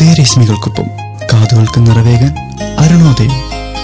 ഉദയരശ്മികൾക്കൊപ്പം കാതുകൾക്ക് നിറവേകാൻ അരുണോദയം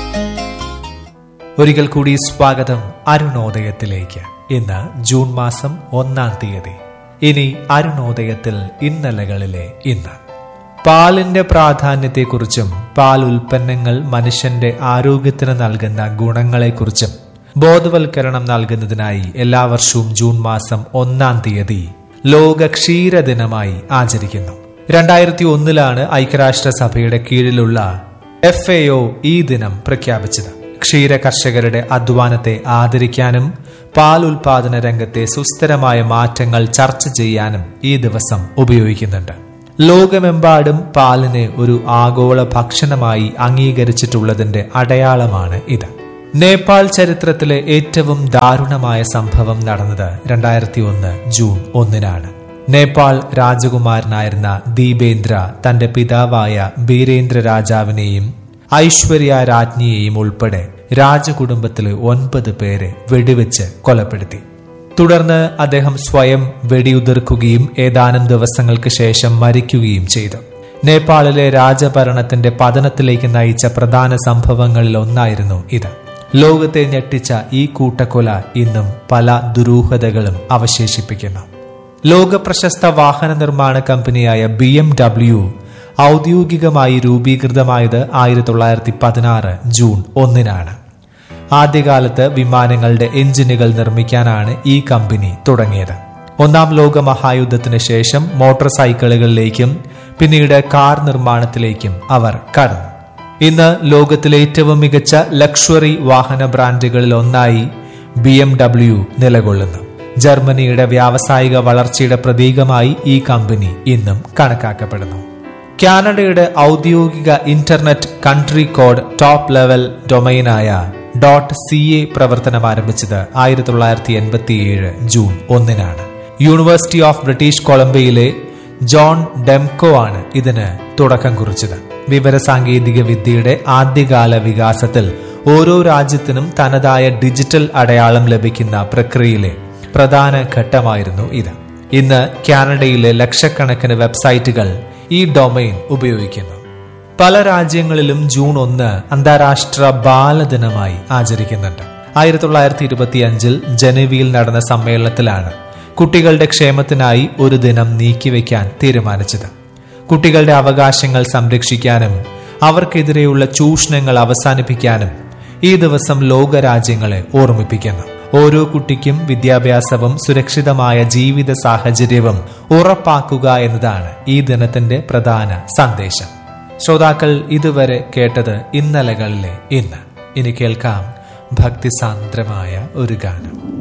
ഒരിക്കൽ കൂടി സ്വാഗതം അരുണോദയത്തിലേക്ക് ഇന്ന് ജൂൺ മാസം ഒന്നാം തീയതി ഇനി അരുണോദയത്തിൽ ഇന്നലകളിലെ ഇന്ന് പാലിന്റെ പ്രാധാന്യത്തെക്കുറിച്ചും പാൽ ഉൽപ്പന്നങ്ങൾ മനുഷ്യന്റെ ആരോഗ്യത്തിന് നൽകുന്ന ഗുണങ്ങളെക്കുറിച്ചും ബോധവൽക്കരണം നൽകുന്നതിനായി എല്ലാ വർഷവും ജൂൺ മാസം ഒന്നാം തീയതി ലോക ക്ഷീരദിനമായി ആചരിക്കുന്നു രണ്ടായിരത്തി ഒന്നിലാണ് ഐക്യരാഷ്ട്രസഭയുടെ കീഴിലുള്ള എഫ് എ ഒ ഈ ദിനം പ്രഖ്യാപിച്ചത് ക്ഷീര കർഷകരുടെ അധ്വാനത്തെ ആദരിക്കാനും പാൽ ഉൽപാദന രംഗത്തെ സുസ്ഥിരമായ മാറ്റങ്ങൾ ചർച്ച ചെയ്യാനും ഈ ദിവസം ഉപയോഗിക്കുന്നുണ്ട് ലോകമെമ്പാടും പാലിനെ ഒരു ആഗോള ഭക്ഷണമായി അംഗീകരിച്ചിട്ടുള്ളതിന്റെ അടയാളമാണ് ഇത് നേപ്പാൾ ചരിത്രത്തിലെ ഏറ്റവും ദാരുണമായ സംഭവം നടന്നത് രണ്ടായിരത്തി ഒന്ന് ജൂൺ ഒന്നിനാണ് നേപ്പാൾ രാജകുമാരനായിരുന്ന ദീപേന്ദ്ര തന്റെ പിതാവായ ബീരേന്ദ്ര രാജാവിനെയും ഐശ്വര്യ രാജ്ഞിയെയും ഉൾപ്പെടെ രാജകുടുംബത്തിലെ ഒൻപത് പേരെ വെടിവെച്ച് കൊലപ്പെടുത്തി തുടർന്ന് അദ്ദേഹം സ്വയം വെടിയുതിർക്കുകയും ഏതാനും ദിവസങ്ങൾക്ക് ശേഷം മരിക്കുകയും ചെയ്തു നേപ്പാളിലെ രാജഭരണത്തിന്റെ പതനത്തിലേക്ക് നയിച്ച പ്രധാന സംഭവങ്ങളിൽ ഒന്നായിരുന്നു ഇത് ലോകത്തെ ഞെട്ടിച്ച ഈ കൂട്ടക്കൊല ഇന്നും പല ദുരൂഹതകളും അവശേഷിപ്പിക്കുന്നു ലോക പ്രശസ്ത വാഹന നിർമ്മാണ കമ്പനിയായ ബി എം ഡബ്ല്യു ഔദ്യോഗികമായി രൂപീകൃതമായത് ആയിരത്തി തൊള്ളായിരത്തി പതിനാറ് ജൂൺ ഒന്നിനാണ് ആദ്യകാലത്ത് വിമാനങ്ങളുടെ എഞ്ചിനുകൾ നിർമ്മിക്കാനാണ് ഈ കമ്പനി തുടങ്ങിയത് ഒന്നാം ലോക മഹായുദ്ധത്തിന് ശേഷം മോട്ടോർ സൈക്കിളുകളിലേക്കും പിന്നീട് കാർ നിർമ്മാണത്തിലേക്കും അവർ കടന്നു ഇന്ന് ലോകത്തിലെ ഏറ്റവും മികച്ച ലക്ഷറി വാഹന ബ്രാൻഡുകളിൽ ഒന്നായി ബി എം ഡബ്ല്യു നിലകൊള്ളുന്നു ജർമ്മനിയുടെ വ്യാവസായിക വളർച്ചയുടെ പ്രതീകമായി ഈ കമ്പനി ഇന്നും കണക്കാക്കപ്പെടുന്നു കാനഡയുടെ ഔദ്യോഗിക internet country code top level ഡൊമൈനായ ഡോട്ട് സി എ പ്രവർത്തനം ആരംഭിച്ചത് ആയിരത്തി തൊള്ളായിരത്തി എൺപത്തിയേഴ് ജൂൺ ഒന്നിനാണ് യൂണിവേഴ്സിറ്റി ഓഫ് ബ്രിട്ടീഷ് കൊളംബിയയിലെ ജോൺ ഡെംകോ ആണ് ഇതിന് തുടക്കം കുറിച്ചത് വിവരസാങ്കേതിക വിദ്യയുടെ ആദ്യകാല വികാസത്തിൽ ഓരോ രാജ്യത്തിനും തനതായ ഡിജിറ്റൽ അടയാളം ലഭിക്കുന്ന പ്രക്രിയയിലെ പ്രധാന ഘട്ടമായിരുന്നു ഇത് ഇന്ന് കാനഡയിലെ ലക്ഷക്കണക്കിന് വെബ്സൈറ്റുകൾ ഈ ഡൊമൈൻ ഉപയോഗിക്കുന്നു പല രാജ്യങ്ങളിലും ജൂൺ ഒന്ന് അന്താരാഷ്ട്ര ബാലദിനമായി ആചരിക്കുന്നുണ്ട് ആയിരത്തി തൊള്ളായിരത്തി ഇരുപത്തി അഞ്ചിൽ ജനീവയിൽ നടന്ന സമ്മേളനത്തിലാണ് കുട്ടികളുടെ ക്ഷേമത്തിനായി ഒരു ദിനം നീക്കിവെക്കാൻ തീരുമാനിച്ചത് കുട്ടികളുടെ അവകാശങ്ങൾ സംരക്ഷിക്കാനും അവർക്കെതിരെയുള്ള ചൂഷണങ്ങൾ അവസാനിപ്പിക്കാനും ഈ ദിവസം ലോകരാജ്യങ്ങളെ ഓർമ്മിപ്പിക്കുന്നു ഓരോ കുട്ടിക്കും വിദ്യാഭ്യാസവും സുരക്ഷിതമായ ജീവിത സാഹചര്യവും ഉറപ്പാക്കുക എന്നതാണ് ഈ ദിനത്തിന്റെ പ്രധാന സന്ദേശം ശ്രോതാക്കൾ ഇതുവരെ കേട്ടത് ഇന്നലകളിലെ ഇന്ന് ഇനി കേൾക്കാം ഭക്തിസാന്ദ്രമായ ഒരു ഗാനം